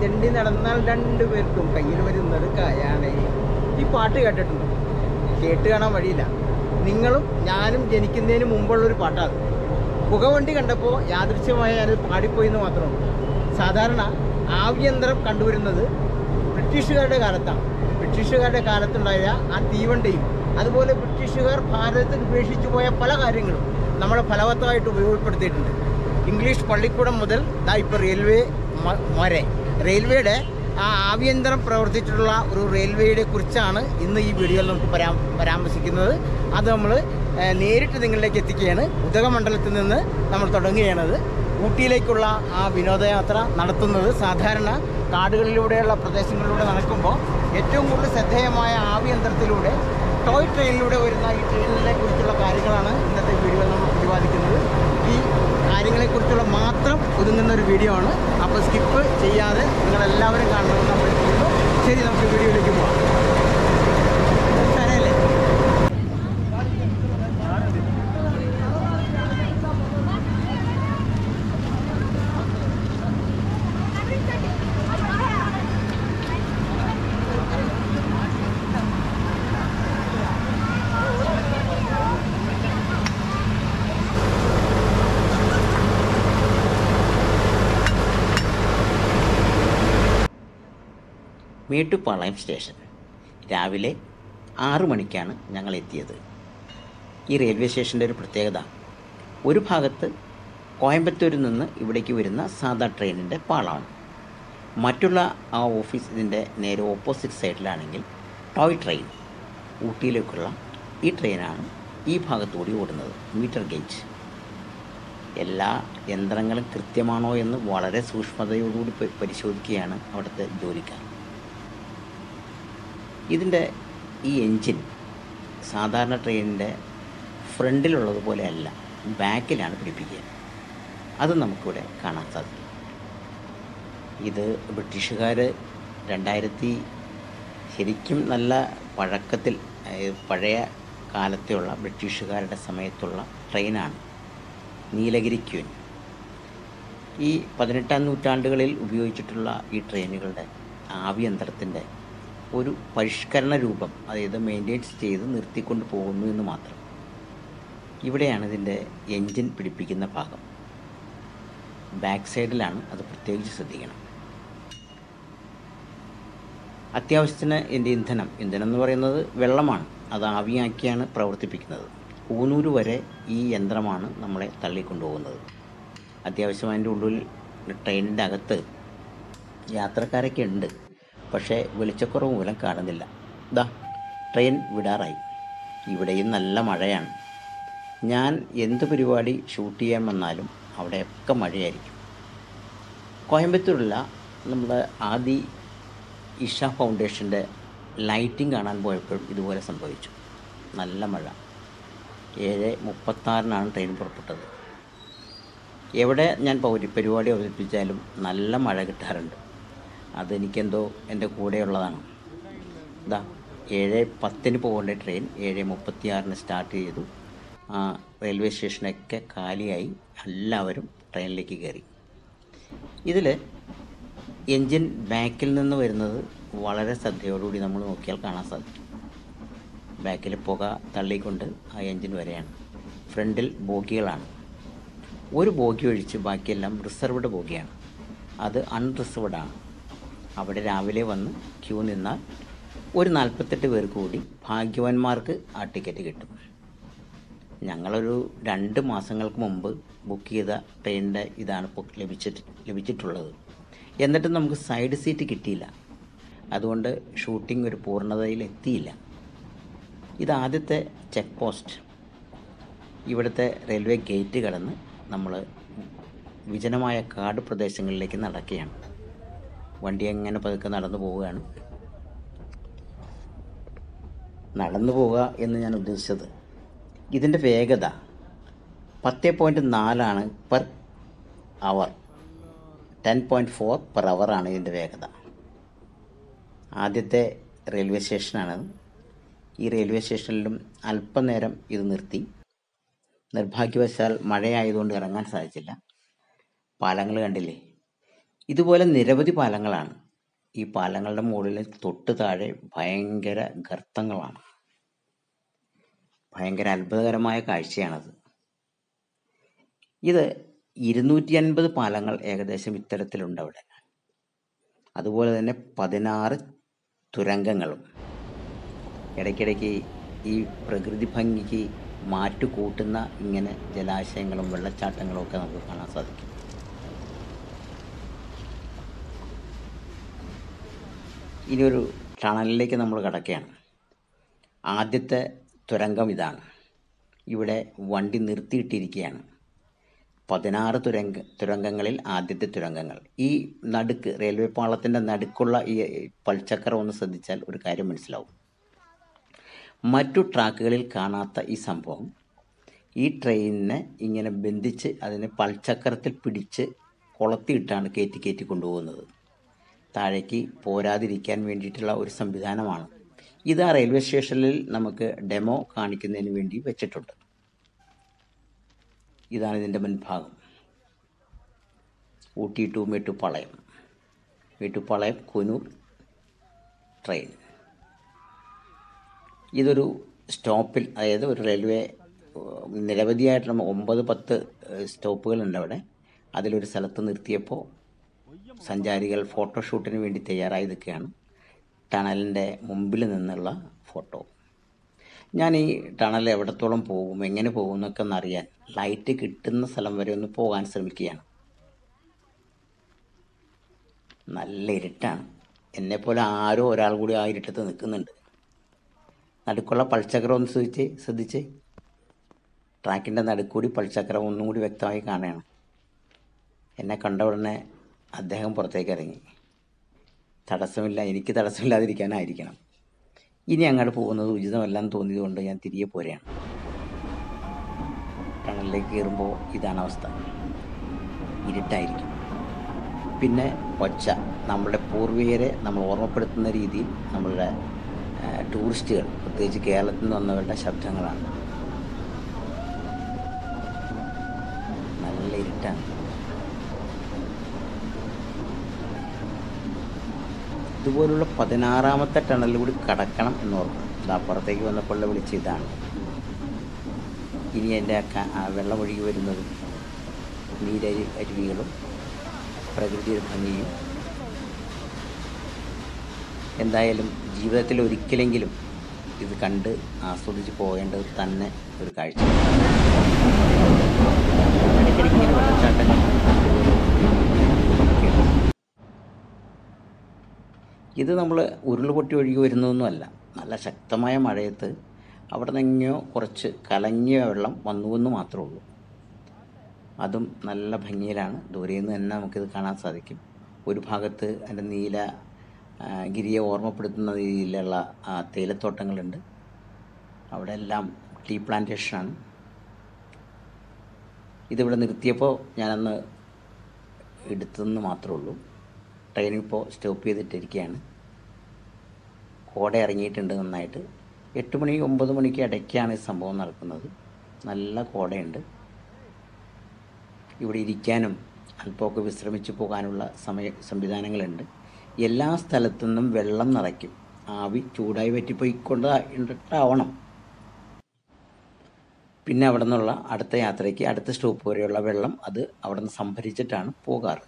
തെണ്ടി നടന്നാൽ രണ്ടു പേർക്കും കയ്യിൽ വരുന്നത് കായാണ് ഈ പാട്ട് കേട്ടിട്ടുണ്ട് കേട്ട് കാണാൻ വഴിയില്ല നിങ്ങളും ഞാനും ജനിക്കുന്നതിന് മുമ്പുള്ളൊരു പാട്ടാണ് പുകവണ്ടി കണ്ടപ്പോൾ യാദൃശ്യമായി ഞാനത് പാടിപ്പോയി എന്ന് മാത്രമേ സാധാരണ ആഭ്യന്തരം കണ്ടുവരുന്നത് ബ്രിട്ടീഷുകാരുടെ കാലത്താണ് ബ്രിട്ടീഷുകാരുടെ കാലത്തുണ്ടായ ആ തീവണ്ടിയും അതുപോലെ ബ്രിട്ടീഷുകാർ ഭാരതത്തിൽ ഉപേക്ഷിച്ചു പോയ പല കാര്യങ്ങളും നമ്മളെ ഫലവത്തമായിട്ട് ഉപയോഗപ്പെടുത്തിയിട്ടുണ്ട് ഇംഗ്ലീഷ് പള്ളിക്കൂടം മുതൽ ദാ ഇപ്പോൾ റെയിൽവേ മ- വരെ റെയിൽവേയുടെ ആ ആഭ്യന്തരം പ്രവർത്തിച്ചിട്ടുള്ള ഒരു റെയിൽവേയെ കുറിച്ചാണ് ഇന്ന് ഈ വീഡിയോയിൽ നമുക്ക് പരാ പരാമർശിക്കുന്നത് അത് നമ്മൾ നേരിട്ട് നിങ്ങളിലേക്ക് എത്തിക്കുകയാണ് ഉദകമണ്ഡലത്തിൽ നിന്ന് നമ്മൾ തുടങ്ങുകയാണത് ഊട്ടിയിലേക്കുള്ള ആ വിനോദയാത്ര നടത്തുന്നത് സാധാരണ കാടുകളിലൂടെയുള്ള പ്രദേശങ്ങളിലൂടെ നടക്കുമ്പോൾ ഏറ്റവും കൂടുതൽ ശ്രദ്ധേയമായ ആഭ്യന്തരത്തിലൂടെ ടോയ് ട്രെയിനിലൂടെ വരുന്ന ഈ ട്രെയിനിനെ കുറിച്ചുള്ള കാര്യങ്ങളാണ് ഇന്നത്തെ വീഡിയോയിൽ നമ്മൾ പ്രതിപാദിക്കുന്നത് ഈ കാര്യങ്ങളെക്കുറിച്ചുള്ള മാത്രം ഒതുങ്ങുന്ന ഒരു വീഡിയോ ആണ് അപ്പോൾ സ്കിപ്പ് ചെയ്യാതെ നിങ്ങളെല്ലാവരും കാണണമെന്ന് അഭ്യർത്ഥിക്കുന്നു ശരി നമുക്ക് വീഡിയോയിലേക്ക് പോകാം സ്ഥലമല്ലേ മേട്ടുപ്പാളയം സ്റ്റേഷൻ രാവിലെ ആറു മണിക്കാണ് ഞങ്ങൾ എത്തിയത് ഈ റെയിൽവേ സ്റ്റേഷൻ്റെ ഒരു പ്രത്യേകത ഒരു ഭാഗത്ത് കോയമ്പത്തൂരിൽ നിന്ന് ഇവിടേക്ക് വരുന്ന സാധാ ട്രെയിനിൻ്റെ പാളമാണ് മറ്റുള്ള ആ ഓഫീസ് ഇതിൻ്റെ നേരെ ഓപ്പോസിറ്റ് സൈഡിലാണെങ്കിൽ ടോയ് ട്രെയിൻ ഊട്ടിയിലേക്കുള്ള ഈ ട്രെയിനാണ് ഈ ഭാഗത്തുകൂടി ഓടുന്നത് മീറ്റർ ഗേജ് എല്ലാ യന്ത്രങ്ങളും കൃത്യമാണോ എന്ന് വളരെ സൂക്ഷ്മതയോടുകൂടി പ- പരിശോധിക്കുകയാണ് അവിടുത്തെ ജോലിക്കാർ ഇതിൻ്റെ ഈ എൻജിൻ സാധാരണ ട്രെയിനിൻ്റെ ഫ്രണ്ടിലുള്ളതുപോലെ അല്ല ബാക്കിലാണ് പിടിപ്പിക്കുക അത് നമുക്കിവിടെ കാണാൻ സാധിക്കും ഇത് ബ്രിട്ടീഷുകാർ രണ്ടായിരത്തി ശരിക്കും നല്ല പഴക്കത്തിൽ അതായത് പഴയ കാലത്തെയുള്ള ബ്രിട്ടീഷുകാരുടെ സമയത്തുള്ള ട്രെയിനാണ് നീലഗിരി ക്യൂൻ ഈ പതിനെട്ടാം നൂറ്റാണ്ടുകളിൽ ഉപയോഗിച്ചിട്ടുള്ള ഈ ട്രെയിനുകളുടെ ആഭ്യന്തരത്തിൻ്റെ ഒരു പരിഷ്കരണ രൂപം അതായത് മെയിൻറ്റെയിൻസ് ചെയ്ത് നിർത്തിക്കൊണ്ട് പോകുന്നു എന്ന് മാത്രം ഇവിടെയാണ് ഇതിൻ്റെ എൻജിൻ പിടിപ്പിക്കുന്ന ഭാഗം ബാക്ക് സൈഡിലാണ് അത് പ്രത്യേകിച്ച് ശ്രദ്ധിക്കണം അത്യാവശ്യത്തിന് എൻ്റെ ഇന്ധനം ഇന്ധനം എന്ന് പറയുന്നത് വെള്ളമാണ് അത് ആവിയാക്കിയാണ് പ്രവർത്തിപ്പിക്കുന്നത് ഊന്നൂര് വരെ ഈ യന്ത്രമാണ് നമ്മളെ തള്ളിക്കൊണ്ടുപോകുന്നത് അത്യാവശ്യം അതിൻ്റെ ഉള്ളിൽ ട്രെയിനിൻ്റെ അകത്ത് യാത്രക്കാരൊക്കെ ഉണ്ട് പക്ഷേ വെളിച്ചക്കുറവ് മൂലം കാണുന്നില്ല ദാ ട്രെയിൻ വിടാറായി ഇവിടെയും നല്ല മഴയാണ് ഞാൻ എന്ത് പരിപാടി ഷൂട്ട് ചെയ്യാൻ വന്നാലും അവിടെയൊക്കെ മഴയായിരിക്കും കോയമ്പത്തൂരുള്ള നമ്മുടെ ആദി ഇഷ ഫൗണ്ടേഷൻ്റെ ലൈറ്റിംഗ് കാണാൻ പോയപ്പോഴും ഇതുപോലെ സംഭവിച്ചു നല്ല മഴ ഏഴ് മുപ്പത്താറിനാണ് ട്രെയിൻ പുറപ്പെട്ടത് എവിടെ ഞാൻ പൗരി പരിപാടി അവതരിപ്പിച്ചാലും നല്ല മഴ കിട്ടാറുണ്ട് അതെനിക്കെന്തോ എൻ്റെ കൂടെയുള്ളതാണ് ഇതാ ഏഴ് പത്തിന് പോകേണ്ട ട്രെയിൻ ഏഴ് മുപ്പത്തിയാറിന് സ്റ്റാർട്ട് ചെയ്തു ആ റെയിൽവേ സ്റ്റേഷനൊക്കെ കാലിയായി എല്ലാവരും ട്രെയിനിലേക്ക് കയറി ഇതിൽ എൻജിൻ ബാക്കിൽ നിന്ന് വരുന്നത് വളരെ ശ്രദ്ധയോടുകൂടി നമ്മൾ നോക്കിയാൽ കാണാൻ സാധിക്കും ബാക്കിൽ പുക തള്ളിക്കൊണ്ട് ആ എൻജിൻ വരെയാണ് ഫ്രണ്ടിൽ ബോഗികളാണ് ഒരു ബോഗി ഒഴിച്ച് ബാക്കിയെല്ലാം റിസർവ്ഡ് ബോഗിയാണ് അത് അൺറിസർവ്ഡ് ആണ് അവിടെ രാവിലെ വന്ന് ക്യൂ നിന്നാൽ ഒരു നാൽപ്പത്തെട്ട് പേർ കൂടി ഭാഗ്യവാന്മാർക്ക് ആ ടിക്കറ്റ് കിട്ടും ഞങ്ങളൊരു രണ്ട് മാസങ്ങൾക്ക് മുമ്പ് ബുക്ക് ചെയ്ത ട്രെയിനിൻ്റെ ഇതാണ് ഇപ്പോൾ ലഭിച്ചിട്ട് ലഭിച്ചിട്ടുള്ളത് എന്നിട്ടും നമുക്ക് സൈഡ് സീറ്റ് കിട്ടിയില്ല അതുകൊണ്ട് ഷൂട്ടിംഗ് ഒരു പൂർണ്ണതയിൽ എത്തിയില്ല ഇത് ആദ്യത്തെ ചെക്ക് പോസ്റ്റ് ഇവിടുത്തെ റെയിൽവേ ഗേറ്റ് കടന്ന് നമ്മൾ വിജനമായ കാട് പ്രദേശങ്ങളിലേക്ക് നടക്കുകയാണ് വണ്ടി എങ്ങനെ പതുക്കെ നടന്നു പോവുകയാണ് നടന്നു പോവുക എന്ന് ഞാൻ ഉദ്ദേശിച്ചത് ഇതിൻ്റെ വേഗത പത്ത് പോയിൻറ്റ് നാലാണ് per hour ten point four per ആണ് ഇതിൻ്റെ വേഗത ആദ്യത്തെ റെയിൽവേ സ്റ്റേഷനാണ് ഈ റെയിൽവേ സ്റ്റേഷനിലും അല്പനേരം ഇത് നിർത്തി നിർഭാഗ്യവശാൽ മഴയായതുകൊണ്ട് ഇറങ്ങാൻ സാധിച്ചില്ല പാലങ്ങൾ കണ്ടില്ലേ ഇതുപോലെ നിരവധി പാലങ്ങളാണ് ഈ പാലങ്ങളുടെ മുകളിൽ തൊട്ട് താഴെ ഭയങ്കര ഗർത്തങ്ങളാണ് ഭയങ്കര അത്ഭുതകരമായ കാഴ്ചയാണത് ഇത് ഇരുന്നൂറ്റി അൻപത് പാലങ്ങൾ ഏകദേശം ഇത്തരത്തിലുണ്ട് അവിടെ അതുപോലെ തന്നെ പതിനാറ് തുരങ്കങ്ങളും ഇടയ്ക്കിടയ്ക്ക് ഈ പ്രകൃതി ഭംഗിക്ക് മാറ്റു കൂട്ടുന്ന ഇങ്ങനെ ജലാശയങ്ങളും വെള്ളച്ചാട്ടങ്ങളും ഒക്കെ നമുക്ക് കാണാൻ സാധിക്കും ഇനി ഒരു ടണലിലേക്ക് നമ്മൾ കടക്കുകയാണ് ആദ്യത്തെ തുരങ്കം ഇതാണ് ഇവിടെ വണ്ടി നിർത്തിയിട്ടിരിക്കുകയാണ് പതിനാറ് തുരങ്ക തുരങ്കങ്ങളിൽ ആദ്യത്തെ തുരങ്കങ്ങൾ ഈ നടുക്ക് റെയിൽവേ പാളത്തിൻ്റെ നടുക്കുള്ള ഈ പൽച്ചക്രം ഒന്ന് ശ്രദ്ധിച്ചാൽ ഒരു കാര്യം മനസ്സിലാവും മറ്റു ട്രാക്കുകളിൽ കാണാത്ത ഈ സംഭവം ഈ ട്രെയിനിനെ ഇങ്ങനെ ബന്ധിച്ച് അതിനെ പൽച്ചക്രത്തിൽ പിടിച്ച് കൊളത്തിയിട്ടാണ് കയറ്റി കയറ്റി കൊണ്ടുപോകുന്നത് താഴേക്ക് പോരാതിരിക്കാൻ വേണ്ടിയിട്ടുള്ള ഒരു സംവിധാനമാണ് ഇത് ആ റെയിൽവേ സ്റ്റേഷനിൽ നമുക്ക് ഡെമോ കാണിക്കുന്നതിന് വേണ്ടി വെച്ചിട്ടുണ്ട് ഇതാണ് ഇതിൻ്റെ മുൻഭാഗം ഊട്ടി ടു മേട്ടുപ്പാളയം മേട്ടുപ്പാളയം കുനൂർ ട്രെയിൻ ഇതൊരു സ്റ്റോപ്പിൽ അതായത് ഒരു റെയിൽവേ ഏഹ്, നിരവധിയായിട്ടുള്ള ഒമ്പത് പത്ത് ഏഹ്, സ്റ്റോപ്പുകളുണ്ട് അവിടെ അതിലൊരു സ്ഥലത്ത് നിർത്തിയപ്പോൾ സഞ്ചാരികൾ ഫോട്ടോഷൂട്ടിന് വേണ്ടി തയ്യാറായി നിൽക്കുകയാണ് ടണലിൻ്റെ മുമ്പിൽ നിന്നുള്ള ഫോട്ടോ ഞാൻ ഈ ടണൽ എവിടത്തോളം പോകും എങ്ങനെ പോകും എന്നൊക്കെ ഒന്ന് അറിയാൻ ലൈറ്റ് കിട്ടുന്ന സ്ഥലം വരെ ഒന്ന് പോകാൻ ശ്രമിക്കുകയാണ് നല്ല ഇരുട്ടാണ് എന്നെപ്പോലെ ആരോ ഒരാൾ കൂടി ആ ഇരുട്ടത്ത് നിൽക്കുന്നുണ്ട് നടുക്കുള്ള പൾച്ചക്രം ഒന്ന് ശ്രദ്ധിച്ച് ശ്രദ്ധിച്ച് ട്രാക്കിൻ്റെ നടുക്കൂടി പൾച്ചക്രം ഒന്നും കൂടി വ്യക്തമായി കാണുകയാണ് എന്നെ കണ്ട ഉടനെ അദ്ദേഹം പുറത്തേക്ക് ഇറങ്ങി തടസ്സമില്ല എനിക്ക് തടസ്സമില്ലാതിരിക്കാനായിരിക്കണം ഇനി അങ്ങോട്ട് പോകുന്നത് ഉചിതമല്ലെന്ന് തോന്നിയതുകൊണ്ട് ഞാൻ തിരികെ പോരുകയാണ് ടണലിലേക്ക് കയറുമ്പോൾ ഇതാണ് അവസ്ഥ ഇരുട്ടായിരിക്കും പിന്നെ ഒച്ച നമ്മളുടെ പൂർവികരെ നമ്മൾ ഓർമ്മപ്പെടുത്തുന്ന രീതിയിൽ നമ്മളുടെ ആ, ടൂറിസ്റ്റുകൾ പ്രത്യേകിച്ച് കേരളത്തിൽ നിന്ന് വന്നവരുടെ ശബ്ദങ്ങളാണ് നല്ല ഇരുട്ടാണ് ഇതുപോലുള്ള പതിനാറാമത്തെ ടണലിൽ കൂടി കടക്കണം എന്ന് ഓർക്കും ഇത് അപ്പുറത്തേക്ക് വന്നപ്പോൾ വിളിച്ച ഇതാണ് ഇനി എൻ്റെ ആ ക- ആ വെള്ളമൊഴുകി വരുന്നതും നീരരി അരുവികളും പ്രകൃതിയുടെ ഭംഗിയും എന്തായാലും ജീവിതത്തിൽ ഒരിക്കലെങ്കിലും ഇത് കണ്ട് ആസ്വദിച്ച് പോകേണ്ടത് തന്നെ ഒരു കാഴ്ച ഇടയ്ക്കിടയ്ക്ക് ഇങ്ങനെ വെള്ളച്ചാട്ടങ്ങൾ ഇത് നമ്മൾ ഉരുൾപൊട്ടി ഒഴുകി വരുന്നതൊന്നുമല്ല നല്ല ശക്തമായ മഴയത്ത് അവിടെ നിന്നോ കുറച്ച് കലങ്ങിയ വെള്ളം വന്നുവെന്ന് മാത്രമേ ഉള്ളൂ അതും നല്ല ഭംഗിയിലാണ് ദൂരെ നിന്ന് തന്നെ നമുക്കിത് കാണാൻ സാധിക്കും ഒരു ഭാഗത്ത് അതിൻ്റെ നീല ആ, ഗിരിയെ ഓർമ്മപ്പെടുത്തുന്ന രീതിയിലുള്ള ആ, തേയിലത്തോട്ടങ്ങളുണ്ട് അവിടെ എല്ലാം ടീ പ്ലാന്റേഷനാണ് ഇതിവിടെ നിർത്തിയപ്പോൾ ഞാനന്ന് എടുത്തെന്ന് മാത്രമേ ഉള്ളൂ ട്രെയിൻ ഇപ്പോൾ സ്റ്റോപ്പ് ചെയ്തിട്ടിരിക്കുകയാണ് കോട ഇറങ്ങിയിട്ടുണ്ട് നന്നായിട്ട് എട്ട് മണി ഒമ്പത് മണിക്ക് ഇടയ്ക്കാണ് ഈ സംഭവം നടക്കുന്നത് നല്ല കോടയുണ്ട് ഇവിടെ ഇരിക്കാനും അല്പമൊക്കെ വിശ്രമിച്ച് പോകാനുള്ള സമയ സംവിധാനങ്ങളുണ്ട് എല്ലാ സ്ഥലത്തു നിന്നും വെള്ളം നിറയ്ക്കും ആവി ചൂടായി പറ്റിപ്പോയിക്കൊണ്ടാവണം പിന്നെ അവിടെ നിന്നുള്ള അടുത്ത യാത്രയ്ക്ക് അടുത്ത സ്റ്റോപ്പ് വരെയുള്ള വെള്ളം അത് അവിടെ നിന്ന് സംഭരിച്ചിട്ടാണ് പോകാറ്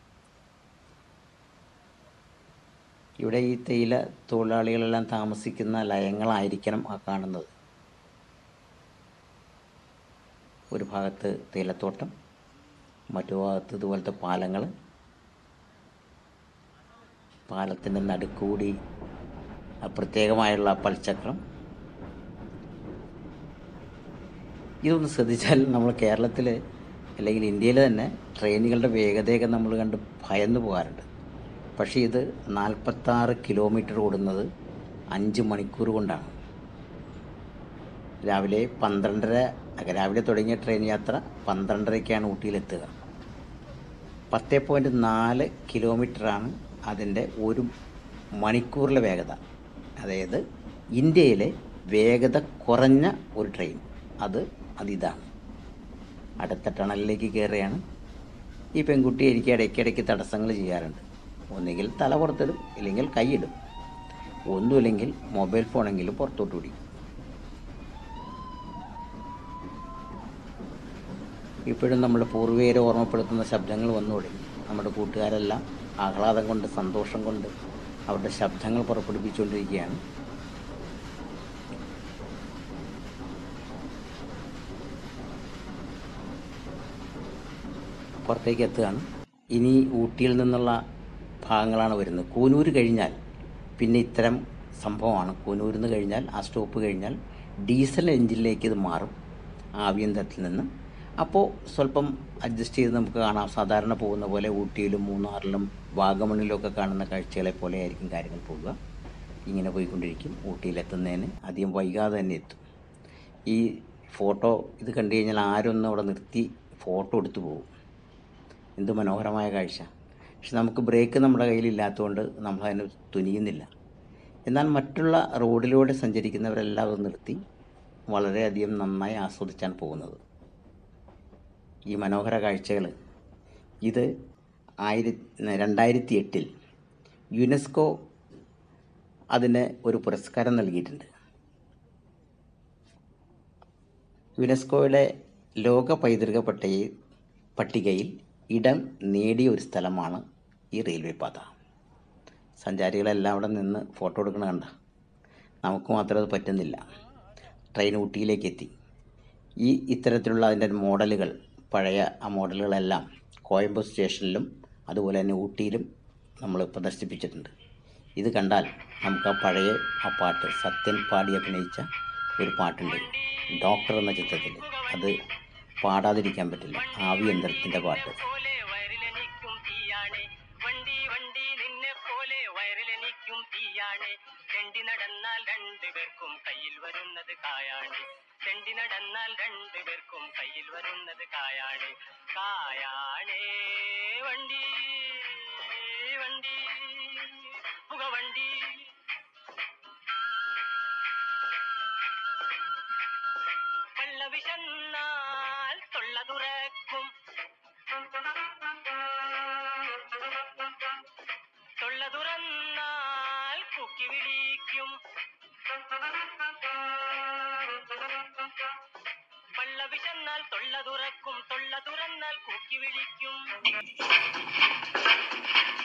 ഇവിടെ ഈ തേയില തൊഴിലാളികളെല്ലാം താമസിക്കുന്ന ലയങ്ങളായിരിക്കണം ആ കാണുന്നത് ഒരു ഭാഗത്ത് തേയിലത്തോട്ടം മറ്റു ഭാഗത്ത് ഇതുപോലത്തെ പാലങ്ങൾ പാലത്തിൻ്റെ നടുക്കൂടി ആ പ്രത്യേകമായുള്ള പൽച്ചക്രം ഇതൊന്ന് ശ്രദ്ധിച്ചാൽ നമ്മൾ കേരളത്തിൽ അല്ലെങ്കിൽ ഇന്ത്യയിൽ തന്നെ ട്രെയിനുകളുടെ വേഗതയൊക്കെ നമ്മൾ കണ്ട് ഭയന്നു പോകാറുണ്ട് പക്ഷേ ഇത് നാൽപ്പത്താറ് കിലോമീറ്റർ ഓടുന്നത് അഞ്ച് മണിക്കൂർ കൊണ്ടാണ് രാവിലെ പന്ത്രണ്ടര രാവിലെ തുടങ്ങിയ ട്രെയിൻ യാത്ര പന്ത്രണ്ടരയ്ക്കാണ് ഊട്ടിയിലെത്തുക പത്ത് പോയിൻറ്റ് നാല് കിലോമീറ്ററാണ് അതിൻ്റെ ഒരു മണിക്കൂറിലെ വേഗത അതായത് ഇന്ത്യയിലെ വേഗത കുറഞ്ഞ ഒരു ട്രെയിൻ അത് അതിതാണ് അടുത്ത ടണലിലേക്ക് കയറുകയാണ് ഈ പെൺകുട്ടി എനിക്ക് ഇടയ്ക്കിടയ്ക്ക് തടസ്സങ്ങൾ ചെയ്യാറുണ്ട് ഒന്നുകിൽ തല പുറത്തിടും ഇല്ലെങ്കിൽ കൈയിടും ഒന്നുമില്ലെങ്കിൽ മൊബൈൽ ഫോണെങ്കിലും പുറത്തോട്ട് പിടിക്കും ഇപ്പോഴും നമ്മുടെ പൂർവികരെ ഓർമ്മപ്പെടുത്തുന്ന ശബ്ദങ്ങൾ വന്നു തുടങ്ങി നമ്മുടെ കൂട്ടുകാരെല്ലാം ആഹ്ലാദം കൊണ്ട് സന്തോഷം കൊണ്ട് അവരുടെ ശബ്ദങ്ങൾ പുറപ്പെടുപ്പിച്ചുകൊണ്ടിരിക്കുകയാണ് പുറത്തേക്ക് എത്തുകയാണ് ഇനി ഊട്ടിയിൽ നിന്നുള്ള ഭാഗങ്ങളാണ് വരുന്നത് കൂനൂർ കഴിഞ്ഞാൽ പിന്നെ ഇത്തരം സംഭവമാണ് കൂനൂരിൽ നിന്ന് കഴിഞ്ഞാൽ ആ സ്റ്റോപ്പ് കഴിഞ്ഞാൽ ഡീസൽ എഞ്ചിനിലേക്ക് ഇത് മാറും ആഭ്യന്തരത്തിൽ നിന്ന് അപ്പോൾ സ്വല്പം അഡ്ജസ്റ്റ് ചെയ്ത് നമുക്ക് കാണാം സാധാരണ പോകുന്ന പോലെ ഊട്ടിയിലും മൂന്നാറിലും വാഗമണിലും ഒക്കെ കാണുന്ന കാഴ്ചകളെ പോലെ ആയിരിക്കും കാര്യങ്ങൾ പോകുക ഇങ്ങനെ പോയിക്കൊണ്ടിരിക്കും ഊട്ടിയിലെത്തുന്നതിന് അധികം വൈകാതെ തന്നെ എത്തും ഈ ഫോട്ടോ ഇത് കണ്ടു കഴിഞ്ഞാൽ ആരൊന്നും അവിടെ നിർത്തി ഫോട്ടോ എടുത്തു പോകും എന്ത് മനോഹരമായ കാഴ്ച പക്ഷെ നമുക്ക് ബ്രേക്ക് നമ്മുടെ കയ്യിലില്ലാത്തതുകൊണ്ട് നമ്മളതിന് തുനിയുന്നില്ല എന്നാൽ മറ്റുള്ള റോഡിലൂടെ സഞ്ചരിക്കുന്നവരെല്ലാം അത് നിർത്തി വളരെയധികം നന്നായി ആസ്വദിച്ചാണ് പോകുന്നത് ഈ മനോഹര കാഴ്ചകൾ ഇത് ആയിര രണ്ടായിരത്തി എട്ടിൽ യുനെസ്കോ അതിന് ഒരു പുരസ്കാരം നൽകിയിട്ടുണ്ട് യുനെസ്കോയുടെ ലോക പൈതൃക പട്ടികയിൽ പട്ടികയിൽ ഇടം നേടിയ ഒരു സ്ഥലമാണ് ഈ റെയിൽവേ പാത സഞ്ചാരികളെല്ലാം അവിടെ നിന്ന് ഫോട്ടോ എടുക്കണ കണ്ട നമുക്ക് മാത്രം അത് പറ്റുന്നില്ല ട്രെയിൻ ഊട്ടിയിലേക്ക് എത്തി ഈ ഇത്തരത്തിലുള്ള അതിൻ്റെ മോഡലുകൾ പഴയ ആ മോഡലുകളെല്ലാം കോയമ്പത്തൂർ സ്റ്റേഷനിലും അതുപോലെ തന്നെ ഊട്ടിയിലും നമ്മൾ പ്രദർശിപ്പിച്ചിട്ടുണ്ട് ഇത് കണ്ടാൽ നമുക്ക് ആ പഴയ ആ പാട്ട് സത്യൻ പാടി അഭിനയിച്ച ഒരു പാട്ടുണ്ട് ഡോക്ടർ എന്ന ചിത്രത്തിൽ അത് പാടാതിരിക്കാൻ പറ്റില്ല ആവി യന്ത്രത്തിൻ്റെ പാട്ട് പോലെ വയറിലെനിക്കും തീയാണ് വണ്ടി വണ്ടി നിന്നെ പോലെ വയറിലെനിക്കും തീയാണ് ചെണ്ടി നടന്നാൽ രണ്ടുപേർക്കും കയ്യിൽ വരുന്നത് കായാണ് ചെണ്ടി നടന്നാൽ രണ്ടുപേർക്കും കയ്യിൽ വരുന്നത് കായാണ് കായാണേ വണ്ടി വണ്ടി പുകവണ്ടി വെള്ള വിശന്നാൽ തൊള്ള തുറക്കും തൊള്ള തുറന്നാൽ കുക്കി വിളിക്കും വെള്ള വിശന്നാൽ തൊള്ള തുറക്കും തൊള്ള തുറന്നാൽ കുക്കി വിളിക്കും